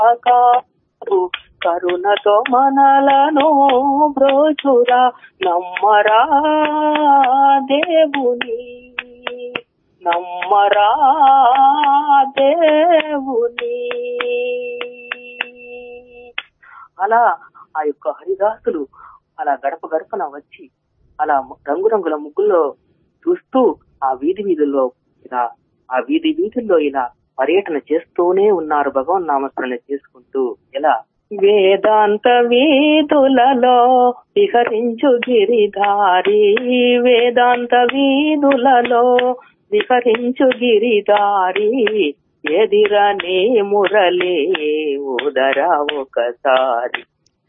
కాదు కరుణతో మనలను బ్రోచురా నమ్మరా దేవుని నమ్మరా దేవుని అలా ఆ యొక్క హరిదాసులు అలా గడప గడపన వచ్చి అలా రంగురంగుల ముగ్గుల్లో చూస్తూ ఆ వీధి వీధుల్లో ఇలా ఆ వీధి వీధుల్లో ఇలా పర్యటన చేస్తూనే ఉన్నారు భగవన్ నామస్మరణ చేసుకుంటూ ఎలా వేదాంత వీధులలో విహరించు గిరిధారి వేదాంత వీధులలో విహరించు గిరిధారి ఎదిరనే మురళి ఉదర ఒకసారి